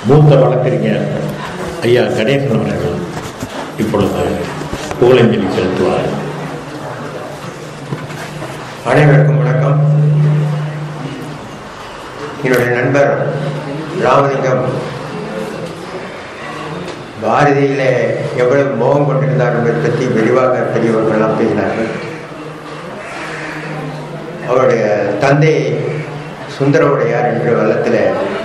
மூத்த வழக்கறிஞர் ஐயா கணேசன் அவர்கள் இப்பொழுது புகழஞ்சலி செலுத்துவார் அனைவருக்கும் வணக்கம் என்னுடைய நண்பர் ராமலிங்கம் பாரதியிலே எவ்வளவு மோகம் கொண்டிருந்தார் என்பதை பற்றி விரிவாக பெரியவர்கள்லாம் பேசினார்கள் அவருடைய தந்தை சுந்தரவுடையார் என்ற வல்லத்தில்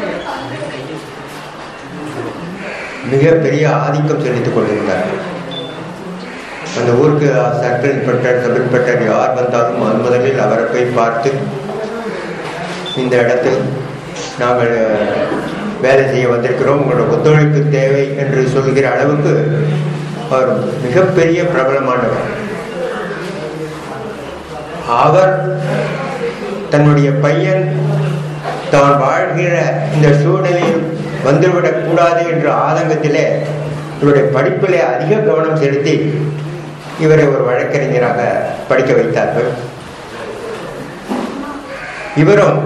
மிகப்பெரிய ஆதிக்கம் செலுத்திக் கொண்டிருந்தார் அந்த ஊருக்கு சர்க்கிள் இன்ஸ்பெக்டர் சப் இன்ஸ்பெக்டர் யார் வந்தாலும் முதன் முதலில் அவரை போய் பார்த்து இந்த இடத்தில் நாங்கள் வேலை செய்ய வந்திருக்கிறோம் உங்களோட ஒத்துழைப்பு தேவை என்று சொல்கிற அளவுக்கு அவர் மிகப்பெரிய பிரபலமானவர் அவர் தன்னுடைய பையன் தான் வாழ்கிற இந்த சூழ்நிலையில் வந்துவிடக் கூடாது என்ற ஆதங்கத்திலே இவருடைய படிப்பிலே அதிக கவனம் செலுத்தி இவரை ஒரு வழக்கறிஞராக படிக்க வைத்தார்கள் இவரும்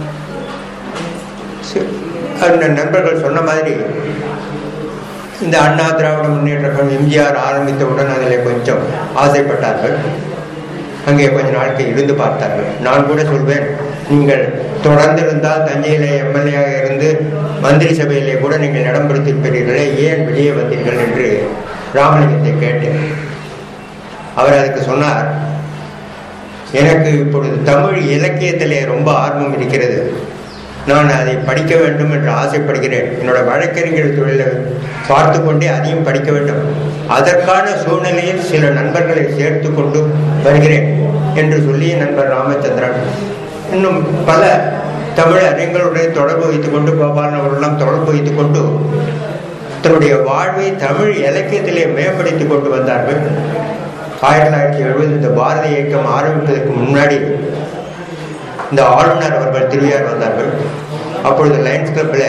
சி- அந்த நண்பர்கள் சொன்ன மாதிரி இந்த அண்ணா திராவிட முன்னேற்ற கழகம் எம்ஜிஆர் ஆரம்பித்தவுடன் அதில் கொஞ்சம் ஆசைப்பட்டார்கள் அங்கே கொஞ்ச நாட்கள் இருந்து பார்த்தார்கள் நான் கூட சொல்வேன் நீங்கள் தொடர்ந்து இருந்தால் தஞ்சையிலே எம்எல்ஏயாக இருந்து மந்திரி சபையிலே கூட நீங்கள் இடம் பிடித்திருப்பீர்களே ஏன் வெளியே வந்தீர்கள் என்று ராமலிங்கத்தை கேட்டேன் அவர் அதுக்கு சொன்னார் எனக்கு இப்பொழுது தமிழ் இலக்கியத்திலே ரொம்ப ஆர்வம் இருக்கிறது நான் அதை படிக்க வேண்டும் என்று ஆசைப்படுகிறேன் என்னோட வழக்கறிஞர் தொழிலை பார்த்து கொண்டே அதையும் படிக்க வேண்டும் அதற்கான சூழ்நிலையில் சில நண்பர்களை சேர்த்து கொண்டு வருகிறேன் என்று சொல்லி நண்பர் ராமச்சந்திரன் இன்னும் பல தமிழ் அறிஞர்களுடைய தொடர்பு வைத்துக் கொண்டு கோபாலன் அவர்களெல்லாம் தொடர்பு வைத்துக் கொண்டு தன்னுடைய வாழ்வை தமிழ் இலக்கியத்திலே மேம்படுத்திக் கொண்டு வந்தார்கள் ஆயிரத்தி தொள்ளாயிரத்தி எழுபது இந்த பாரதி இயக்கம் ஆரம்பிப்பதற்கு முன்னாடி இந்த ஆளுநர் அவர்கள் திருவிழார் வந்தார்கள் அப்பொழுது லயன்ஸ் கிளப்பில்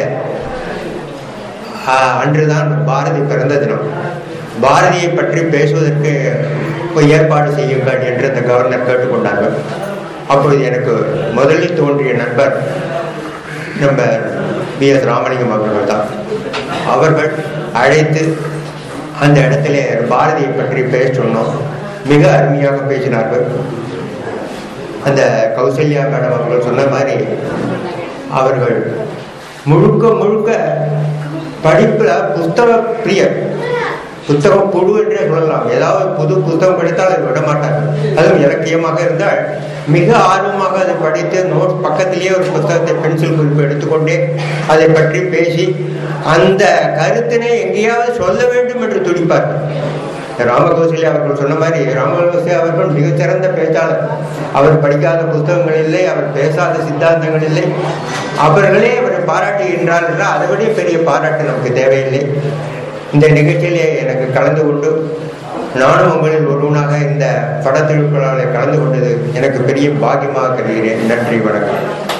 அன்றுதான் பாரதி பிறந்த தினம் பாரதியை பற்றி பேசுவதற்கு ஒரு ஏற்பாடு செய்யுங்கள் என்று அந்த கவர்னர் கேட்டுக்கொண்டார்கள் அப்பொழுது எனக்கு முதலில் தோன்றிய நண்பர் நம்ம பி எஸ் ராமலிங்கம் அவர்கள் தான் அவர்கள் அழைத்து அந்த இடத்திலே பாரதியை பற்றி பேச சொன்னோம் மிக அருமையாக பேசினார்கள் அந்த கௌசல்யா மேடம் அவர்கள் சொன்ன மாதிரி அவர்கள் முழுக்க முழுக்க படிப்புல புஸ்தக பிரியர் புத்தக புழு என்றே சொல்லலாம் ஏதாவது புது புத்தகம் படித்தால் அதை விட மாட்டார்கள் அதுவும் இலக்கியமாக இருந்தால் மிக ஆர்வமாக அதை படித்து நோட் பக்கத்திலேயே ஒரு புத்தகத்தை பென்சில் குறிப்பு எடுத்துக்கொண்டே அதை பற்றி பேசி அந்த கருத்தினை எங்கேயாவது சொல்ல வேண்டும் என்று துடிப்பார் ராமகோசலி அவர்கள் சொன்ன மாதிரி ராமகோசலி அவர்கள் மிகச்சிறந்த பேச்சாளர் அவர் படிக்காத புத்தகங்கள் இல்லை அவர் பேசாத சித்தாந்தங்கள் இல்லை அவர்களே அவரை பாராட்டுகின்றார் என்றால் அதை விட பெரிய பாராட்டு நமக்கு தேவையில்லை இந்த நிகழ்ச்சியிலே எனக்கு கலந்து கொண்டு நானும் உங்களில் ஒருவனாக இந்த படத்திருப்பலாளை கலந்து கொண்டது எனக்கு பெரிய பாக்கியமாக கருதுகிறேன் நன்றி வணக்கம்